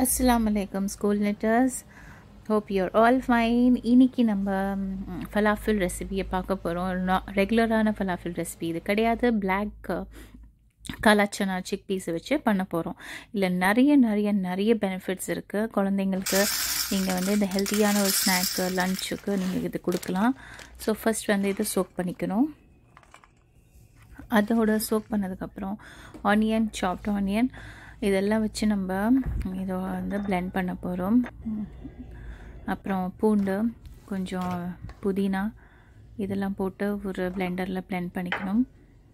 அஸ்ஸலாமு அலைக்கும் school netters hope you're all fine இன்னைக்கு நம்ம ஃபலாஃபில் ரெசிபியை பார்க்க போகிறோம் ரெகுலரான ஃபலாஃபில் ரெசிபி இது கிடையாது பிளாக் கலாச்சனா சிக் பீஸை வச்சு பண்ண போகிறோம் இல்லை நிறைய நிறைய நிறைய பெனிஃபிட்ஸ் இருக்குது குழந்தைங்களுக்கு நீங்கள் வந்து இந்த ஹெல்த்தியான ஒரு ஸ்நாக்கு லஞ்சுக்கு நீங்கள் இது கொடுக்கலாம் ஸோ ஃபஸ்ட் வந்து இதை சோக் பண்ணிக்கணும் அதோட சோக் பண்ணதுக்கப்புறம் ஆனியன் சாப்ட் ஆனியன் இதெல்லாம் வச்சு நம்ம இதை வந்து பிளெண்ட் பண்ண போகிறோம் அப்புறம் பூண்டு கொஞ்சம் புதினா இதெல்லாம் போட்டு ஒரு பிளெண்டரில் பிளெண்ட் பண்ணிக்கணும்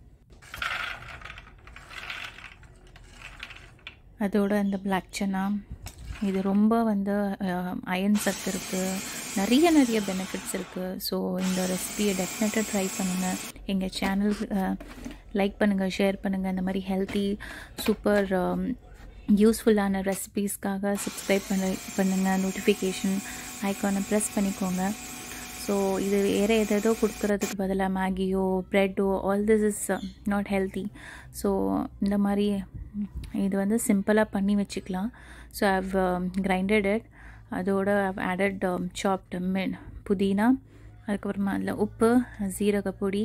அதோட இந்த பிளாக் சன்னா இது ரொம்ப வந்து அயன் சத்து இருக்குது நிறைய நிறைய பெனிஃபிட்ஸ் இருக்குது ஸோ இந்த ரெசிபியை டெஃபினட்டாக ட்ரை பண்ணுங்கள் எங்கள் சேனல் லைக் பண்ணுங்கள் ஷேர் பண்ணுங்கள் இந்த மாதிரி ஹெல்த்தி சூப்பர் யூஸ்ஃபுல்லான ரெசிபீஸ்க்காக சப்ஸ்கிரைப் பண்ண பண்ணுங்கள் நோட்டிஃபிகேஷன் ஐக்கானை ப்ரெஸ் பண்ணிக்கோங்க ஸோ இது வேறு எதேதோ கொடுக்குறதுக்கு பதிலாக மேகியோ ப்ரெட்டோ all this is not healthy so இந்த மாதிரி இது வந்து சிம்பிளாக பண்ணி வச்சுக்கலாம் ஸோ ஐவ் கிரைண்டட் இட் அதோட ஐவ் ஆடட் சாப்ட் மின் புதினா அதுக்கப்புறமா அதில் உப்பு ஜீரக பொடி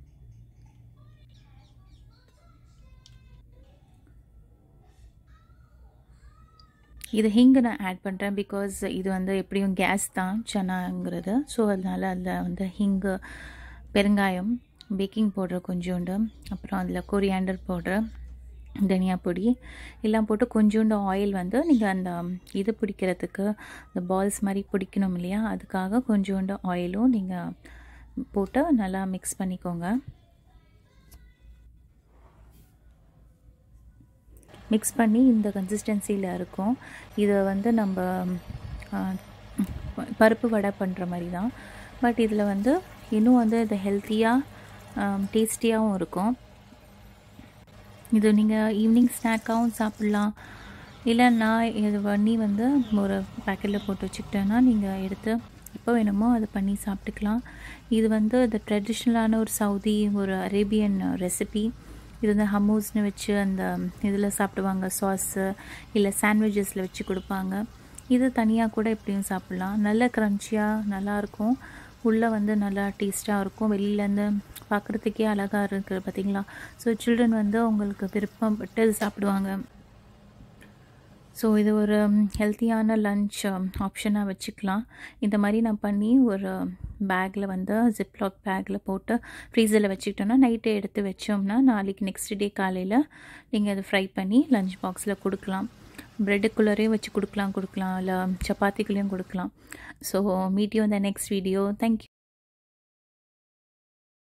இது ஹிங்கு நான் ஆட் பண்ணுறேன் பிகாஸ் இது வந்து எப்படியும் கேஸ் தான் சனாங்கிறது ஸோ அதனால் அதில் வந்து ஹிங்கு பெருங்காயம் பேக்கிங் பவுடர் கொஞ்சோண்டு அப்புறம் அதில் கொரியாண்டர் பவுடர் தனியா பொடி எல்லாம் போட்டு கொஞ்சோண்டு ஆயில் வந்து நீங்கள் அந்த இது பிடிக்கிறதுக்கு இந்த பால்ஸ் மாதிரி பிடிக்கணும் இல்லையா அதுக்காக கொஞ்சோண்டு ஆயிலும் நீங்கள் போட்டு நல்லா மிக்ஸ் பண்ணிக்கோங்க மிக்ஸ் பண்ணி இந்த கன்சிஸ்டன்சியில் இருக்கும் இதை வந்து நம்ம பருப்பு வடை பண்ணுற மாதிரி தான் பட் இதில் வந்து இன்னும் வந்து இது ஹெல்த்தியாக டேஸ்டியாகவும் இருக்கும் இது நீங்கள் ஈவினிங் ஸ்நாக்காகவும் சாப்பிட்லாம் இல்லை நான் இது பண்ணி வந்து ஒரு பேக்கெட்டில் போட்டு வச்சுக்கிட்டேன்னா நீங்கள் எடுத்து எப்போ வேணுமோ அதை பண்ணி சாப்பிட்டுக்கலாம் இது வந்து இந்த ட்ரெடிஷ்னலான ஒரு சவுதி ஒரு அரேபியன் ரெசிபி இது வந்து ஹம்மூஸ்னு வச்சு அந்த இதில் சாப்பிடுவாங்க சாஸு இல்லை சாண்ட்விச்சஸில் வச்சு கொடுப்பாங்க இது தனியாக கூட எப்படியும் சாப்பிட்லாம் நல்ல க்ரன்ச்சியாக நல்லாயிருக்கும் உள்ளே வந்து நல்லா டேஸ்ட்டாக இருக்கும் வெளியிலேருந்து பார்க்குறதுக்கே அழகாக இருக்குது பார்த்திங்களா ஸோ சில்ட்ரன் வந்து உங்களுக்கு விருப்பப்பட்டு சாப்பிடுவாங்க ஸோ இது ஒரு ஹெல்த்தியான லன்ச் ஆப்ஷனாக வச்சுக்கலாம் இந்த மாதிரி நான் பண்ணி ஒரு பேக்கில் வந்து ஜிப்லாக் பேக்கில் போட்டு ஃப்ரீசரில் வச்சுக்கிட்டோன்னா நைட்டே எடுத்து வச்சோம்னா நாளைக்கு நெக்ஸ்ட் டே காலையில் நீங்கள் அதை ஃப்ரை பண்ணி லஞ்ச் பாக்ஸில் கொடுக்கலாம் ப்ரெட்டுக்குள்ளரே வச்சு கொடுக்கலாம் கொடுக்கலாம் இல்லை சப்பாத்திக்குள்ளேயும் கொடுக்கலாம் ஸோ மீட் யூ இந்த நெக்ஸ்ட் வீடியோ தேங்க்யூ